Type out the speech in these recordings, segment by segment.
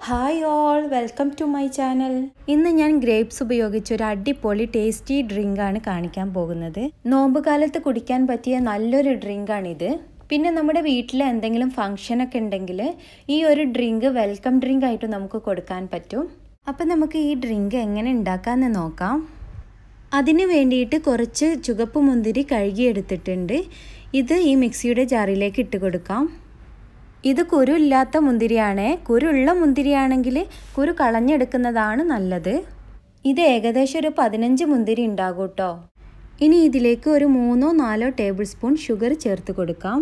hi all welcome to my channel ഇന്ന് ഞാൻ grapes ഉപയോഗിച്ച് ഒരു അടിപൊളി ടേസ്റ്റി ഡ്രിങ്ക് ആണ് കാണിക്കാൻ പോകുന്നത് നോമ്പ് കാലത്ത് കുടിക്കാൻ പറ്റിയ നല്ലൊരു ഡ്രിങ്ക് ആണിത് പിന്നെ നമ്മുടെ വീട്ടിൽ എന്തെങ്കിലും ഫംഗ്ഷനൊക്കെ ഉണ്ടെങ്കിൽ ഈ ഒരു ഡ്രിങ്ക് വെൽക്കം ഡ്രിങ്ക് ആയിട്ട് നമുക്ക് കൊടുക്കാൻ പറ്റും അപ്പം നമുക്ക് ഈ ഡ്രിങ്ക് എങ്ങനെ ഉണ്ടാക്കാമെന്ന് നോക്കാം അതിന് വേണ്ടിയിട്ട് കുറച്ച് ചുവപ്പ് മുന്തിരി കഴുകിയെടുത്തിട്ടുണ്ട് ഇത് ഈ മിക്സിയുടെ ജാറിലേക്ക് ഇട്ട് കൊടുക്കാം ഇത് കുരു ഇല്ലാത്ത മുന്തിരിയാണ് കുരുള്ള മുന്തിരിയാണെങ്കിൽ കുരു കളഞ്ഞെടുക്കുന്നതാണ് നല്ലത് ഇത് ഏകദേശം ഒരു പതിനഞ്ച് മുന്തിരി ഉണ്ടാകും കേട്ടോ ഇനി ഇതിലേക്ക് ഒരു മൂന്നോ നാലോ ടേബിൾ സ്പൂൺ ഷുഗർ ചേർത്ത് കൊടുക്കാം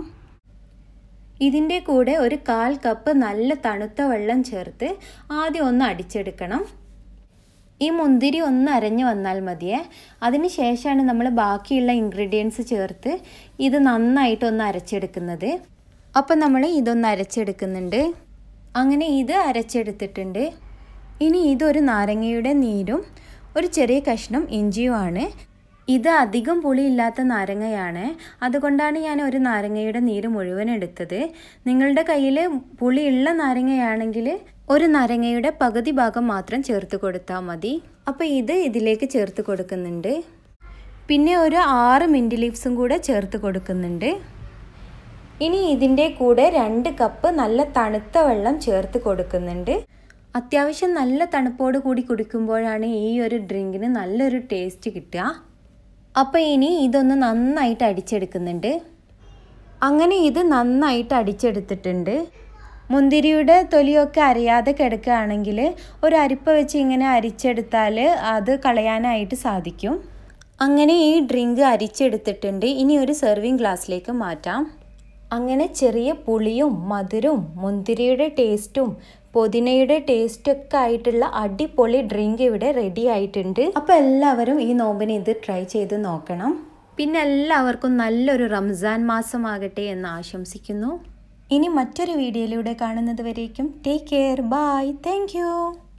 ഇതിൻ്റെ കൂടെ ഒരു കാൽ കപ്പ് നല്ല തണുത്ത വെള്ളം ചേർത്ത് ആദ്യം ഒന്ന് അടിച്ചെടുക്കണം ഈ മുന്തിരി ഒന്ന് അരഞ്ഞു വന്നാൽ മതിയേ അതിന് ശേഷമാണ് നമ്മൾ ബാക്കിയുള്ള ഇൻഗ്രീഡിയൻസ് ചേർത്ത് ഇത് നന്നായിട്ട് ഒന്ന് അരച്ചെടുക്കുന്നത് അപ്പം നമ്മൾ ഇതൊന്ന് അരച്ചെടുക്കുന്നുണ്ട് അങ്ങനെ ഇത് അരച്ചെടുത്തിട്ടുണ്ട് ഇനി ഇതൊരു നാരങ്ങയുടെ നീരും ഒരു ചെറിയ കഷ്ണം ഇഞ്ചിയുമാണ് ഇത് അധികം പുളിയില്ലാത്ത നാരങ്ങയാണ് അതുകൊണ്ടാണ് ഞാൻ ഒരു നാരങ്ങയുടെ നീര് മുഴുവൻ എടുത്തത് നിങ്ങളുടെ കയ്യിൽ പുളിയുള്ള നാരങ്ങയാണെങ്കിൽ ഒരു നാരങ്ങയുടെ പകുതി ഭാഗം മാത്രം ചേർത്ത് കൊടുത്താൽ മതി അപ്പോൾ ഇത് ഇതിലേക്ക് ചേർത്ത് കൊടുക്കുന്നുണ്ട് പിന്നെ ഒരു ആറ് മിൻറ്റ് ലീവ്സും കൂടെ ചേർത്ത് കൊടുക്കുന്നുണ്ട് ഇനി ഇതിൻ്റെ കൂടെ രണ്ട് കപ്പ് നല്ല തണുത്ത വെള്ളം ചേർത്ത് കൊടുക്കുന്നുണ്ട് അത്യാവശ്യം നല്ല തണുപ്പോട് കൂടി കുടിക്കുമ്പോഴാണ് ഈ ഒരു ഡ്രിങ്കിന് നല്ലൊരു ടേസ്റ്റ് കിട്ടുക അപ്പോൾ ഇനി ഇതൊന്ന് നന്നായിട്ട് അടിച്ചെടുക്കുന്നുണ്ട് അങ്ങനെ ഇത് നന്നായിട്ട് അടിച്ചെടുത്തിട്ടുണ്ട് മുന്തിരിയുടെ തൊലിയൊക്കെ അരിയാതെ കിടക്കുകയാണെങ്കിൽ ഒരു അരിപ്പ വെച്ച് ഇങ്ങനെ അരിച്ചെടുത്താൽ അത് കളയാനായിട്ട് സാധിക്കും അങ്ങനെ ഈ ഡ്രിങ്ക് അരിച്ചെടുത്തിട്ടുണ്ട് ഇനി ഒരു സെർവിങ് ഗ്ലാസ്സിലേക്ക് മാറ്റാം അങ്ങനെ ചെറിയ പുളിയും മധുരവും മുന്തിരിയുടെ ടേസ്റ്റും പുതിനയുടെ ടേസ്റ്റൊക്കെ ആയിട്ടുള്ള അടിപൊളി ഡ്രിങ്ക് ഇവിടെ റെഡി ആയിട്ടുണ്ട് അപ്പോൾ എല്ലാവരും ഈ നോമ്പിന് ഇത് ട്രൈ ചെയ്ത് നോക്കണം പിന്നെ എല്ലാവർക്കും നല്ലൊരു റംസാൻ മാസമാകട്ടെ എന്ന് ആശംസിക്കുന്നു ഇനി മറ്റൊരു വീഡിയോയിലൂടെ കാണുന്നത് വരേക്കും ടേക്ക് കെയർ ബൈ താങ്ക്